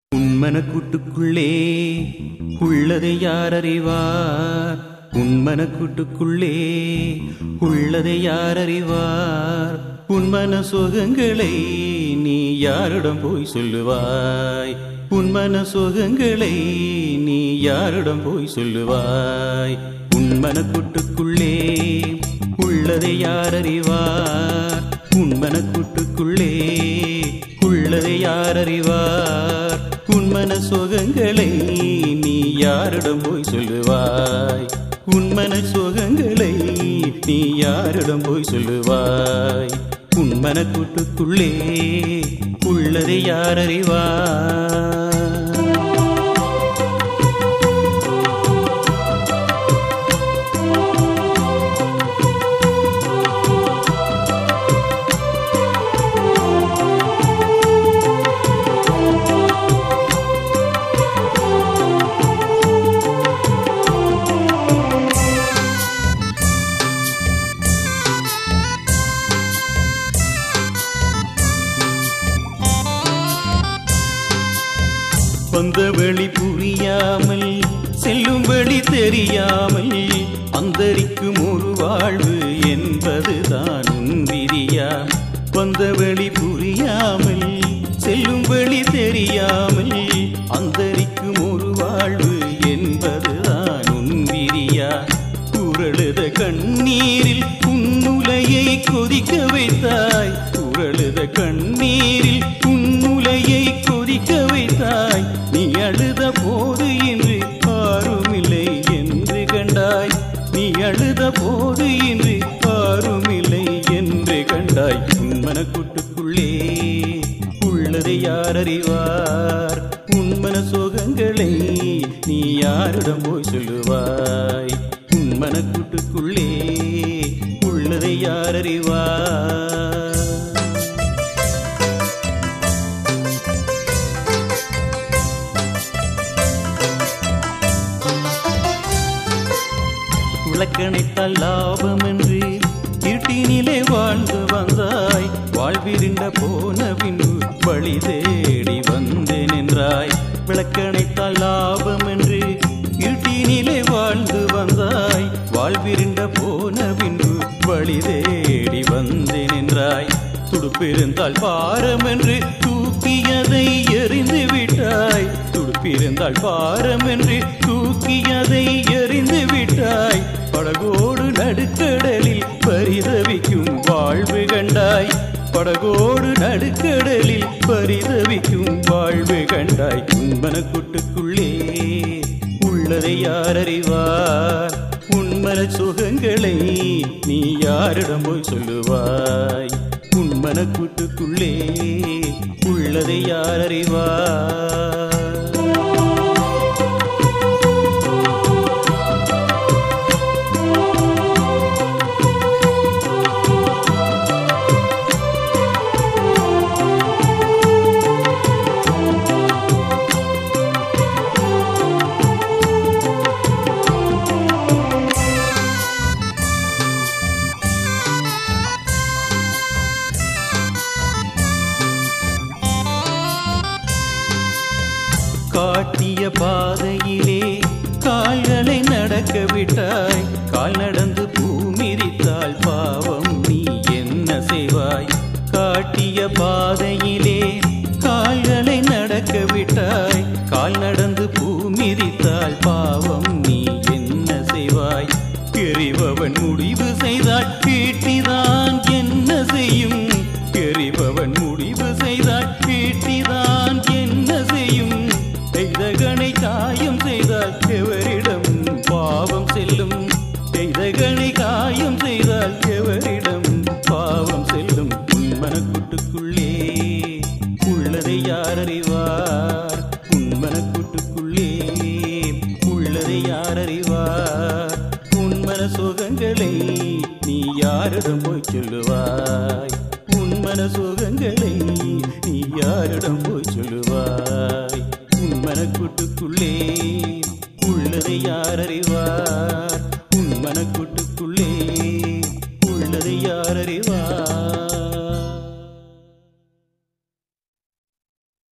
உன்மனக்கூட்டுக்குள்ளே உள்ளதை யார் அறிவார் உன்மனக்கூட்டுக்குள்ளே உள்ளதை யார் அறிவார் உன்மன சுகங்களை நீ யாரிடம் போய் சொல்லுவாய் உன்மன சுகங்களை நீ யாரிடம் போய் சொல்லுவாய் உன்மனக்கூட்டுக்குள்ளே உள்ளதை யார் அறிவார் உன்மனக்கூட்டுக்குள்ளே உள்ளதை யார் அறிவார் உன்மன சுகங்களை நீ யாரிடம் போய் சொல்லுவாய் உன்மன சுகங்களை நீ யாரிடம் போய் சொல்லுவாய் உன்மன கூட்டுக்குள்ளே உள்ளதை யார் அறிவார் வந்த வழி புரியாமல் செல்லும் வழி தெரியாமல் அந்தரிக்கும் ஒரு வாழ்வு என்பதுதான் உன் விதியா வந்த வழி புரியாமல் செல்லும் வழி தெரியாமல் அந்தரிக்கும் ஒரு வாழ்வு என்பதுதான் உன் விதியா குரழுத கண்ணீரில் உன்னுலையை கொதிக்க வைத்தாய் குரழுத கண்ணீரில் உன்னுலையை கொதிக்க வைத்தாய் நீ அழுத போது இன்று யாருமில்லை என்று கண்டாய் நீ அழுத போது இன்று யாருமில்லை என்று கண்டாய் உன்மன கூட்டுக்குள்ளே உள்ளதை யார் அறிவார் உன்மன சோகங்களை நீ யாரிடம் போய் சொல்லுவாய் உன்மன கூட்டுக்குள்ளே உள்ளதை யார் அறிவார் விளக்கணைத்தால் லாபம் என்று இருட்டினிலே வாழ்ந்து வந்தாய் வாழ்விருண்ட போன பின்பு வழி தேடி வந்தேன் என்றாய் விளக்கணைத்தால் லாபம் என்று இருட்டினிலே வாழ்ந்து வந்தாய் வாழ்விருண்ட போன பின்பு வழி தேடி வந்தேன் என்றாய் துடுப்பிருந்தால் பாரம் என்று தூக்கியதை எறிந்து விட்டாய் துடுப்பிருந்தால் பாரம் என்று தூக்கியதை எறிந்து விட்டாய் படகோடு நடுக்கடலில் பரிதவிக்கும் வாழ்வு கண்டாய் படகோடு நடுக்கடலில் பரிதவிக்கும் வாழ்வு கண்டாய் உன்மன கூட்டுக்குள்ளே உள்ளதை யார் அறிவார் உன்மன சுகங்களை நீ யாரிடம் போய் சொல்லுவாய் உன்மன கூட்டுக்குள்ளே உள்ளதை யார் அறிவார் காட்டிய பாதையிலே கால்களை நடக்க விட்டாய் கால் நடந்து பூமிரித்தால் பாவம் நீ என்ன செய்வாய் காட்டிய பாதையிலே கால்களை நடக்க விட்டாய் கால் நடந்து பூமிரித்தால் பாவம் நீ என்ன செய்வாய் எறிபவன் முடிவு செய்தால் கீட்டிதான் என்ன செய்யும் எறிபவன் முடிவு செய்தால் கீட்டிதான் என்ன செய்யும் செய்தகனை காயம் செய்தால் எவரிடம் பாவம் செல்லும் செய்தகனை காயம் செய்தால் எவரிடம் பாவம் செல்லும் உன்மன கூட்டுக்குள்ளே உள்ளதை யார் அறிவார் உன்மன கூட்டுக்குள்ளே உள்ளதை யார் அறிவார் உன்மன சுகங்களை நீ யாரிடம் போய் சொல்லுவாய் உன்மன சுகங்களை நீ யாரிடம் போய் சொல்லுவாய் உன்மன கூட்டுக்குள்ளே உள்ளதை யார் அறிவார் உன்மன கூட்டுக்குள்ளே உள்ளதை யார் அறிவார்